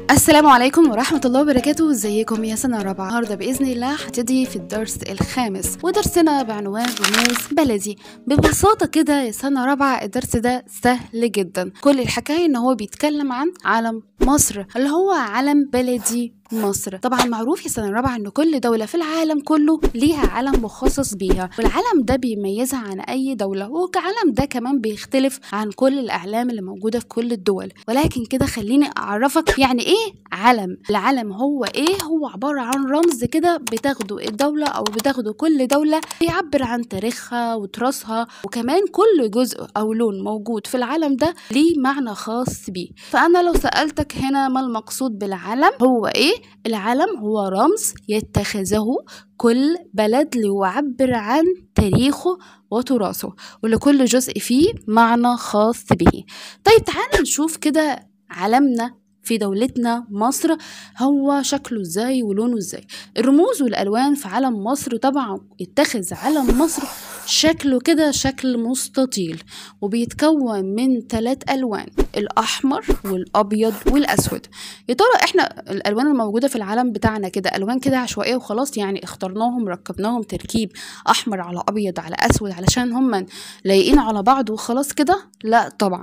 السلام عليكم ورحمة الله وبركاته ازيكم يا سنة رابعة النهاردة بإذن الله هتدي في الدرس الخامس ودرسنا بعنوان رموز بلدي ببساطة كده يا سنة رابعة الدرس ده سهل جدا كل الحكاية ان هو بيتكلم عن علم مصر اللي هو علم بلدي مصر طبعا معروف يا سنة رابعة ان كل دولة في العالم كله ليها علم مخصص بيها والعلم ده بيميزها عن اي دولة وكعلم ده كمان بيختلف عن كل الاعلام اللي موجودة في كل الدول ولكن كده خليني اعرفك يعني ايه علم العلم هو ايه هو عبارة عن رمز كده بتاخده الدولة او بتاخده كل دولة بيعبر عن تاريخها وتراثها وكمان كل جزء او لون موجود في العلم ده ليه معنى خاص بيه فانا لو سألتك هنا ما المقصود بالعلم هو ايه العلم هو رمز يتخذه كل بلد ليعبر عن تاريخه وتراثه ولكل جزء فيه معنى خاص به طيب تعال نشوف كده علمنا في دولتنا مصر هو شكله ازاي ولونه ازاي الرموز والالوان في علم مصر طبعا اتخذ علم مصر شكله كده شكل مستطيل وبيتكون من ثلاث الوان الاحمر والابيض والاسود يا ترى احنا الالوان الموجوده في العالم بتاعنا كده الوان كده عشوائيه وخلاص يعني اخترناهم ركبناهم تركيب احمر على ابيض على اسود علشان هم لايقين على بعض وخلاص كده لا طبعا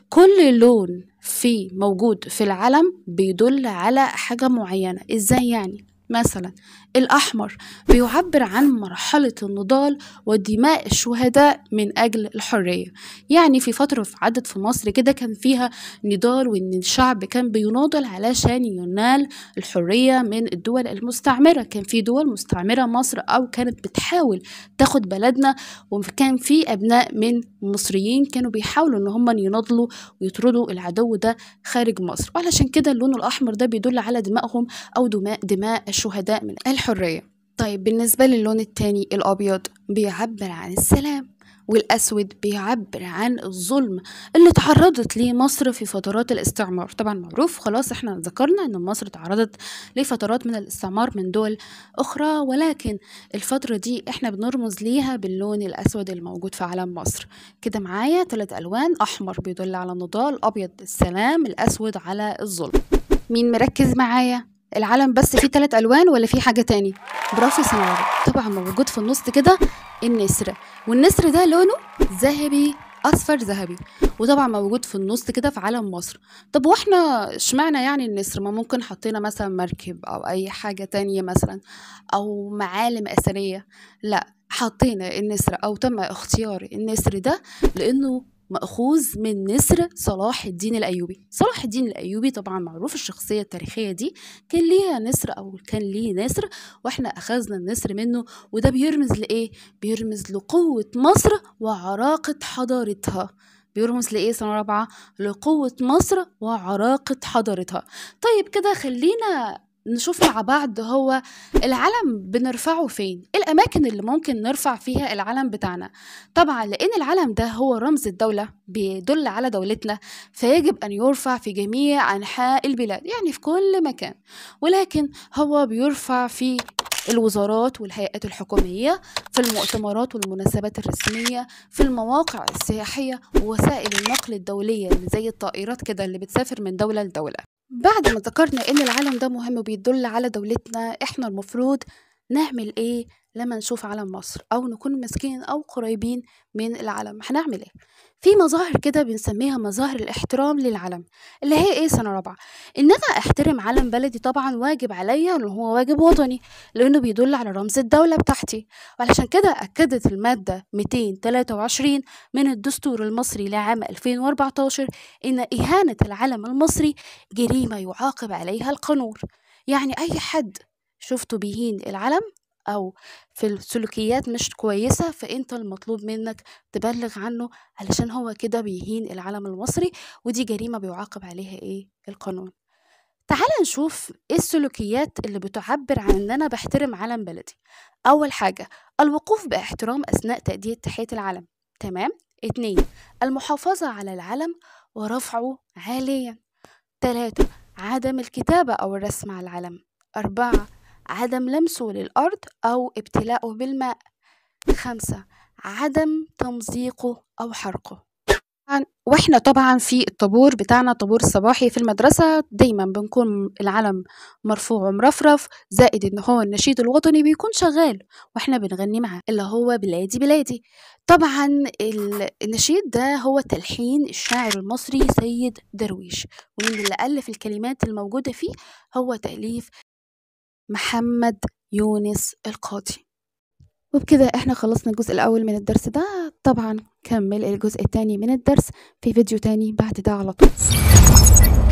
كل لون في موجود في العلم بيدل على حاجه معينه ازاي يعني مثلا الأحمر بيعبر عن مرحلة النضال ودماء الشهداء من أجل الحرية يعني في فترة عدت في مصر كده كان فيها نضال وإن الشعب كان بيناضل علشان ينال الحرية من الدول المستعمرة كان في دول مستعمرة مصر أو كانت بتحاول تاخد بلدنا وكان في أبناء من المصريين كانوا بيحاولوا إن هم يناضلوا ويطردوا العدو ده خارج مصر وعلشان كده اللون الأحمر ده بيدل على دمائهم أو دماء دماء الشهداء من الحرية طيب بالنسبة للون التاني الأبيض بيعبر عن السلام والأسود بيعبر عن الظلم اللي تعرضت ليه مصر في فترات الاستعمار طبعا معروف خلاص احنا ذكرنا ان مصر تعرضت لفترات من الاستعمار من دول أخرى ولكن الفترة دي احنا بنرمز ليها باللون الأسود الموجود في علم مصر كده معايا ثلاث ألوان أحمر بيدل على النضال أبيض السلام الأسود على الظلم مين مركز معايا العلم بس فيه ثلاث الوان ولا فيه حاجه تاني برافو يا سنة طبعا موجود في النص كده النسر والنسر ده لونه ذهبي اصفر ذهبي وطبعا موجود في النص كده في علم مصر طب واحنا اشمعنى يعني النسر ما ممكن حطينا مثلا مركب او اي حاجه تانية مثلا او معالم اثريه لا حطينا النسر او تم اختيار النسر ده لانه مأخوذ من نسر صلاح الدين الأيوبي صلاح الدين الأيوبي طبعا معروف الشخصية التاريخية دي كان ليها نسر أو كان ليه نسر وإحنا أخذنا النسر منه وده بيرمز لإيه؟ بيرمز لقوة مصر وعراقة حضارتها بيرمز لإيه سنة رابعة؟ لقوة مصر وعراقة حضارتها طيب كده خلينا نشوف مع بعض هو العلم بنرفعه فين الأماكن اللي ممكن نرفع فيها العلم بتاعنا طبعا لأن العلم ده هو رمز الدولة بيدل على دولتنا فيجب أن يرفع في جميع أنحاء البلاد يعني في كل مكان ولكن هو بيرفع في الوزارات والهيئات الحكومية في المؤتمرات والمناسبات الرسمية في المواقع السياحية ووسائل النقل الدولية اللي زي الطائرات كده اللي بتسافر من دولة لدولة بعد ما ذكرنا ان العلم ده مهم وبيدل على دولتنا احنا المفروض نعمل ايه لما نشوف علم مصر او نكون ماسكين او قريبين من العلم هنعمل ايه في مظاهر كده بنسميها مظاهر الاحترام للعلم اللي هي ايه سنه رابعه ان انا احترم علم بلدي طبعا واجب عليا ان هو واجب وطني لانه بيدل على رمز الدوله بتاعتي وعلشان كده اكدت الماده 223 من الدستور المصري لعام 2014 ان اهانه العلم المصري جريمه يعاقب عليها القانون يعني اي حد شفته بيهين العلم او في السلوكيات مش كويسة فانت المطلوب منك تبلغ عنه علشان هو كده بيهين العلم المصري ودي جريمة بيعاقب عليها ايه القانون تعال نشوف ايه السلوكيات اللي بتعبر عن ان انا بحترم علم بلدي اول حاجة الوقوف باحترام اثناء تأدية تحية العلم تمام اتنين المحافظة على العلم ورفعه عاليا تلاتة عدم الكتابة او الرسم على العلم أربعة عدم لمسه للأرض أو ابتلاؤه بالماء خمسة عدم تمزيقه أو حرقه واحنا طبعا في الطابور بتاعنا الطابور الصباحي في المدرسة دايما بنكون العلم مرفوع ومرفرف زائد ان هو النشيد الوطني بيكون شغال واحنا بنغني معاه اللي هو بلادي بلادي طبعا النشيد ده هو تلحين الشاعر المصري سيد درويش ومن اللي ألف الكلمات الموجودة فيه هو تأليف محمد يونس القاضي وبكده احنا خلصنا الجزء الأول من الدرس ده طبعا كمل الجزء الثاني من الدرس في فيديو تاني بعد ده على طول